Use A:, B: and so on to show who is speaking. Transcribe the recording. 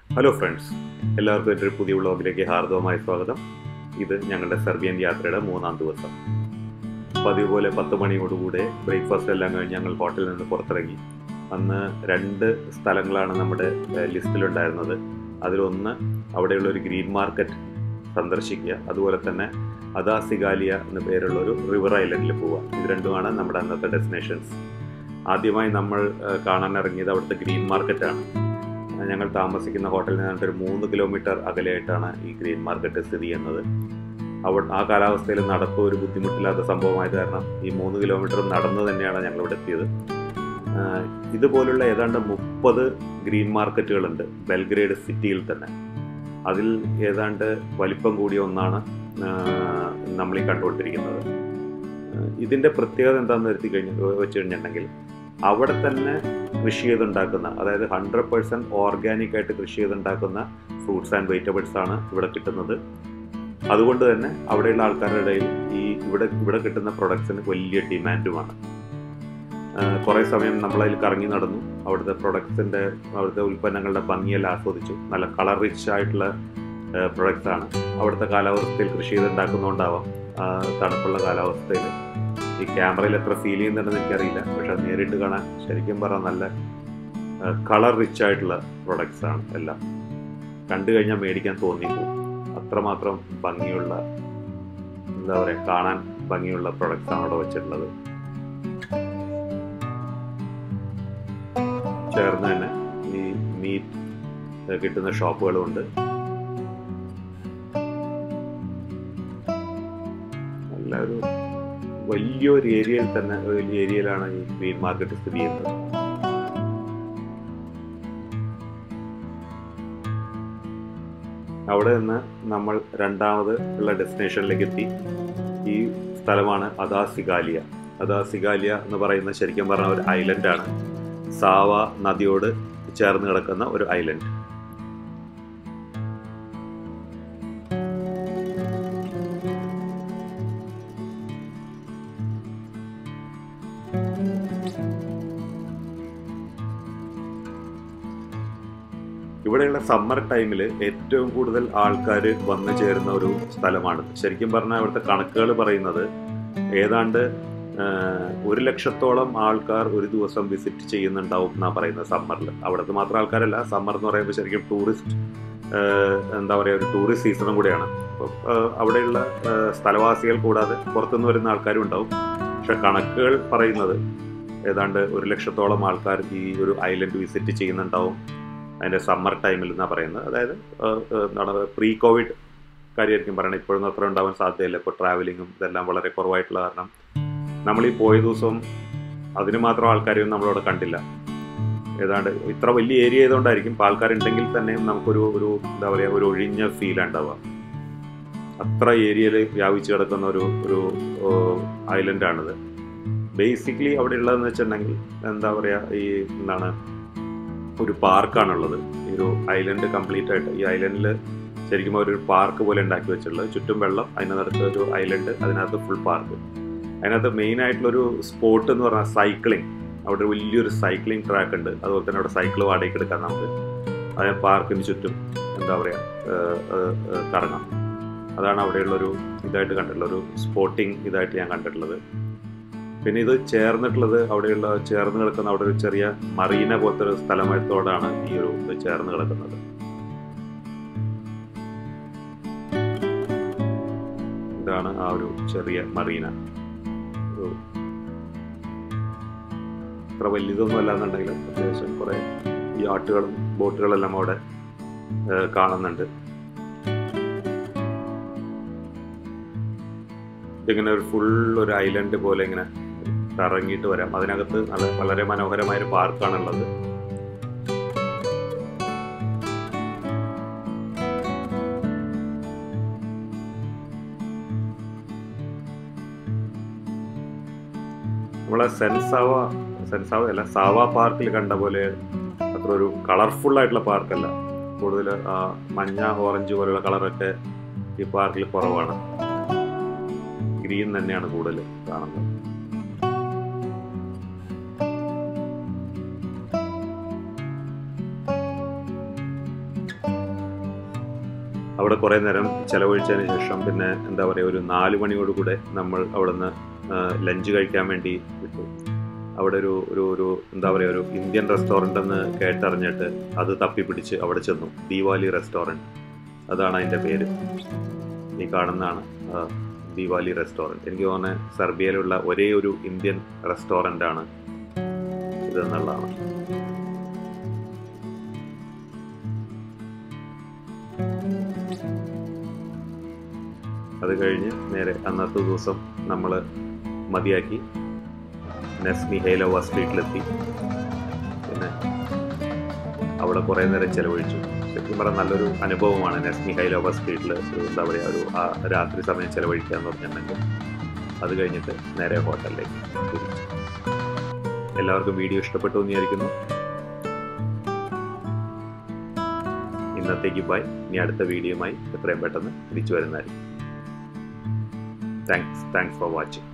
A: hello friends എല്ലാവർക്കും എൻ്റെ ഒരു പുതിയ വ്ളോഗിലേക്ക് ഹാർദവമായ സ്വാഗതം ഇത് ഞങ്ങളുടെ സെർബിയൻ യാത്രയുടെ മൂന്നാം ദിവസം പതിവ് പോലെ പത്ത് മണിയോടുകൂടെ ബ്രേക്ക്ഫാസ്റ്റ് എല്ലാം കഴിഞ്ഞ് ഞങ്ങൾ ഹോട്ടലിൽ നിന്ന് പുറത്തിറങ്ങി അന്ന് രണ്ട് സ്ഥലങ്ങളാണ് നമ്മുടെ ഏഹ്, ലിസ്റ്റിലുണ്ടായിരുന്നത് അതിലൊന്ന് അവിടെയുള്ള ഒരു ഗ്രീൻ മാർക്കറ്റ് സന്ദർശിക്കുക അതുപോലെ തന്നെ അദാസിഗാലിയ എന്ന പേരുള്ള ഒരു റിവർ ഐലൻഡിൽ പോവുക ഇത് രണ്ടുമാണ് നമ്മുടെ അന്നത്തെ ഡെസ്റ്റിനേഷൻസ് ആദ്യമായി നമ്മൾ ഏഹ്, കാണാൻ ഇറങ്ങിയത് അവിടുത്തെ ഗ്രീൻ മാർക്കറ്റാണ് ഞങ്ങൾ താമസിക്കുന്ന ഹോട്ടലിൽ നിന്നിട്ട് ഒരു മൂന്ന് കിലോമീറ്റർ അകലെയായിട്ടാണ് ഈ ഗ്രീൻ മാർക്കറ്റ് സ്ഥിതി ചെയ്യുന്നത് അവ ആ കാലാവസ്ഥയിൽ നടപ്പ് ഒരു ബുദ്ധിമുട്ടില്ലാത്ത സംഭവമായത് കാരണം ഈ മൂന്ന് കിലോമീറ്റർ നടന്നു തന്നെയാണ് ഞങ്ങൾ ഇവിടെ എത്തിയത് ആഹ് ഇതുപോലുള്ള ഏതാണ്ട് മുപ്പത് ഗ്രീൻ മാർക്കറ്റുകളുണ്ട് ബെൽഗ്രേഡ് സിറ്റിയിൽ തന്നെ അതിൽ ഏതാണ്ട് വലിപ്പം കൂടിയ ഒന്നാണ് ആഹ് നമ്മൾ ഈ കണ്ടുകൊണ്ടിരിക്കുന്നത് ആഹ് ഇതിൻ്റെ പ്രത്യേകത എന്താണെന്ന് വരുത്തി കഴിഞ്ഞ് വെച്ച് കഴിഞ്ഞിട്ടുണ്ടെങ്കിൽ അവിടെ തന്നെ കൃഷി ചെയ്തുണ്ടാക്കുന്ന അതായത് ഹൺഡ്രഡ് പേഴ്സൻറ്റ് ഓർഗാനിക് ആയിട്ട് കൃഷി ചെയ്തുണ്ടാക്കുന്ന ഫ്രൂട്ട്സ് ആൻഡ് വെജിറ്റബിൾസ് ആണ് ഇവിടെ കിട്ടുന്നത് അതുകൊണ്ട് തന്നെ അവിടെയുള്ള ആൾക്കാരുടെ ഇടയിൽ ഈ ഇവിടെ ഇവിടെ കിട്ടുന്ന പ്രൊഡക്ട്സിന് വലിയ ഡിമാൻഡുമാണ് കുറേ സമയം നമ്മളതിൽ കറങ്ങി നടന്നു അവിടുത്തെ പ്രൊഡക്ട്സിൻ്റെ അവിടുത്തെ ഉൽപ്പന്നങ്ങളുടെ ഭംഗിയെല്ലാം ആസ്വദിച്ചു നല്ല കളർ റിച്ച് ആയിട്ടുള്ള പ്രൊഡക്ട്സ് ആണ് അവിടുത്തെ കാലാവസ്ഥയിൽ കൃഷി ചെയ്തുണ്ടാക്കുന്നതുകൊണ്ടാവാം ആ, തണുപ്പുള്ള കാലാവസ്ഥയിൽ ഈ ക്യാമറയിൽ എത്ര ഫീൽ ചെയ്യുന്നുണ്ടെന്ന് എനിക്കറിയില്ല പക്ഷെ അത് നേരിട്ട് കാണാൻ ശരിക്കും പറഞ്ഞാൽ നല്ല കളർ റിച്ച് ആയിട്ടുള്ള പ്രൊഡക്ട്സ് ആണ് എല്ലാം കണ്ടു കഴിഞ്ഞാൽ മേടിക്കാൻ തോന്നിപ്പോകും അത്രമാത്രം ഭംഗിയുള്ള എന്താ പറയുക കാണാൻ ഭംഗിയുള്ള പ്രൊഡക്ട്സ് ആണ് അവിടെ വെച്ചിട്ടുള്ളത് ചേർന്ന് തന്നെ ഈ മീറ്റ് കിട്ടുന്ന ഷോപ്പുകളും ഉണ്ട് നല്ല ഒരു വലിയൊരു ഏരിയയിൽ തന്നെ വലിയ ഏരിയയിലാണ് ഈ ഗ്രീൻ മാർക്കറ്റ് സ്ഥിതി ചെയ്യുന്നത് അവിടെ നിന്ന് നമ്മൾ രണ്ടാമത് ഉള്ള ഡെസ്റ്റിനേഷനിലേക്ക് എത്തി ഈ സ്ഥലമാണ് അദാസിഗാലിയ അദാസിഗാലിയ എന്ന് പറയുന്ന ശരിക്കും പറഞ്ഞ ഒരു ഐലൻഡാണ് സാവ നദിയോട് ചേർന്ന് കിടക്കുന്ന ഒരു ഐലൻഡ് ഇവിടെയുള്ള സമ്മർ ടൈമിൽ ഏറ്റവും കൂടുതൽ ആൾക്കാർ വന്നു ചേരുന്ന ഒരു സ്ഥലമാണ് ശരിക്കും പറഞ്ഞാൽ ഇവിടുത്തെ കണക്കുകൾ പറയുന്നത് ഏതാണ്ട് ആഹ്, ഒരു ലക്ഷത്തോളം ആൾക്കാർ ഒരു ദിവസം വിസിറ്റ് ചെയ്യുന്നുണ്ടാവും എന്നാണ് പറയുന്നത് സമ്മറിൽ അവിടുത്തെ മാത്രം ആൾക്കാരല്ല സമ്മർ എന്ന് പറയുമ്പോൾ ശരിക്കും ടൂറിസ്റ്റ് എന്താ പറയുക ഒരു ടൂറിസ്റ്റ് സീസണും കൂടെയാണ് അപ്പം ആഹ്, അവിടെയുള്ള ആഹ്, സ്ഥലവാസികൾ കൂടാതെ പുറത്തുനിന്ന് വരുന്ന ആൾക്കാരും ഉണ്ടാവും പക്ഷെ കണക്കുകൾ പറയുന്നത് ഏതാണ്ട് ഒരു ലക്ഷത്തോളം ആൾക്കാർ ഈ ഒരു ഐലൻഡ് വിസിറ്റ് ചെയ്യുന്നുണ്ടാവും അതിൻ്റെ സമ്മർ ടൈമിൽ എന്നാണ് പറയുന്നത് അതായത് ഏഹ്, ഏഹ്, എന്താണ് പ്രീ കോവിഡ് കാര്യമായിരിക്കും പറയുന്നത് ഇപ്പോഴൊന്നും അത്ര ഉണ്ടാവാൻ സാധ്യതയില്ല ഇപ്പോൾ ട്രാവലിങ്ങും ഇതെല്ലാം വളരെ കുറവായിട്ടുള്ള കാരണം നമ്മൾ ഈ പോയ ദിവസം അതിന് മാത്രം ആൾക്കാരെയൊന്നും നമ്മളവിടെ കണ്ടില്ല ഏതാണ്ട് ഇത്ര വലിയ ഏരിയ ആയതുകൊണ്ടായിരിക്കും ഇപ്പോൾ ആൾക്കാരുണ്ടെങ്കിൽ തന്നെയും നമുക്കൊരു ഒരു എന്താ പറയുക ഒരു ഒഴിഞ്ഞ ഫീൽ ഉണ്ടാവുക അത്ര ഏരിയയിൽ വ്യാപിച്ചു കിടക്കുന്ന ഒരു ഒരു ഐലൻഡാണിത് ബേസിക്കലി അവിടെ ഉള്ളതെന്ന് വെച്ചിട്ടുണ്ടെങ്കിൽ എന്താ പറയുക ഈ എന്താണ് ഒരു പാർക്കാണുള്ളത് ഈ ഒരു ഐലൻഡ് കംപ്ലീറ്റ് ആയിട്ട് ഈ ഐലൻഡിൽ ശരിക്കും ഒരു പാർക്ക് പോലെ ഉണ്ടാക്കി വെച്ചിട്ടുള്ളത് ചുറ്റും വെള്ളം അതിനകത്ത് ഒരു ഐലൻഡ് അതിനകത്ത് ഫുൾ പാർക്ക് അതിനകത്ത് മെയിൻ ആയിട്ടുള്ളൊരു സ്പോട്ട് എന്ന് പറഞ്ഞാൽ സൈക്ലിംഗ് അവിടെ ഒരു വലിയൊരു സൈക്ലിംഗ് ട്രാക്ക് ഉണ്ട് അതുപോലെ തന്നെ അവിടെ സൈക്കിൾ വാടകയ്ക്ക് എടുക്കാം നമുക്ക് അതേ പാർക്കിന് ചുറ്റും എന്താ പറയുക കറങ്ങാം അതാണ് അവിടെയുള്ളൊരു ഇതായിട്ട് കണ്ടിട്ടുള്ള ഒരു സ്പോർട്ടിങ് ഇതായിട്ട് ഞാൻ കണ്ടിട്ടുള്ളത് പിന്നെ ഇത് ചേർന്നിട്ടുള്ളത് അവിടെയുള്ള ചേർന്ന് കിടക്കുന്ന അവിടെ ഒരു ചെറിയ മറീന പോലത്തെ ഒരു സ്ഥലമായത്തോടാണ് ഈ ഒരു ഇത് ചേർന്ന് കിടക്കുന്നത് ഇതാണ് ആ ഒരു ചെറിയ മറീന ഒരു അത്ര വലിയതൊന്നും അല്ലാന്നുണ്ടെങ്കിലും അത്യാവശ്യം കുറെ യാട്ടുകളും ബോട്ടുകളെല്ലാം അവിടെ ഏഹ്, കാണുന്നുണ്ട് ഇതിങ്ങനെ ഒരു ഫുൾ ഒരു ഐലൻഡ് പോലെ ഇങ്ങനെ കറങ്ങിയിട്ട് വരാം അതിനകത്ത് നല്ല വളരെ മനോഹരമായ ഒരു പാർക്കാണുള്ളത് നമ്മളെ സെൻസാവ സെൻസാവ അല്ല സാവ പാർക്കിൽ കണ്ട പോലെ അത്ര ഒരു കളർഫുൾ ആയിട്ടുള്ള പാർക്കല്ല കൂടുതൽ മഞ്ഞ ഓറഞ്ച് പോലെയുള്ള കളറൊക്കെ ഈ പാർക്കിൽ കുറവാണ് ഗ്രീൻ തന്നെയാണ് കൂടുതൽ കാണുന്നത് അവിടെ കുറേ നേരം ചിലവഴിച്ചതിന് ശേഷം പിന്നെ എന്താ പറയുക ഒരു നാല് മണിയോടുകൂടെ നമ്മൾ അവിടെ നിന്ന് ലഞ്ച് കഴിക്കാൻ വേണ്ടി വിട്ടു അവിടെ ഒരു ഒരു ഒരു എന്താ പറയുക ഒരു ഇന്ത്യൻ റെസ്റ്റോറൻ്റ് എന്ന് കേട്ടറിഞ്ഞിട്ട് അത് തപ്പിപ്പിടിച്ച് അവിടെ ചെന്നു ദീവാലി റെസ്റ്റോറൻറ്റ് അതാണ് അതിൻ്റെ പേര് ഈ കാണുന്നതാണ് ആ, ദീവാലി റെസ്റ്റോറൻറ്റ് എനിക്ക് തോന്നുന്നത് സെർബിയയിലുള്ള ഒരേ ഒരു ഇന്ത്യൻ റെസ്റ്റോറൻ്റ് ആണ് ഇതെന്നുള്ളതാണ് അത് കഴിഞ്ഞ് നേരെ അന്നത്തെ ദിവസം നമ്മൾ മതിയാക്കി നെസ്മി ഹേലോവ സ്ട്രീറ്റിലെത്തി പിന്നെ അവിടെ കുറേ നേരം ചിലവഴിച്ചു ശരിക്കും പറഞ്ഞാൽ നല്ലൊരു അനുഭവമാണ് നെസ്മി ഹൈലോവ സ്ട്രീറ്റിൽ ഒരു എന്താ പറയുക ഒരു ആ രാത്രി സമയം ചിലവഴിക്കുക എന്ന് പറഞ്ഞിട്ടുണ്ടെങ്കിൽ അത് കഴിഞ്ഞിട്ട് നേരെ ഹോട്ടലിലേക്ക് തിരിച്ചു എല്ലാവർക്കും വീഡിയോ ഇഷ്ടപ്പെട്ടു എന്ന് വിചാരിക്കുന്നു ഇന്നത്തേക്ക് ബൈ ഇനി അടുത്ത വീഡിയോയുമായി എത്രയും പെട്ടെന്ന് തിരിച്ചു വരുന്നതായിരിക്കും താങ്ക്സ് താങ്ക്സ് ഫോർ വാച്ചിങ്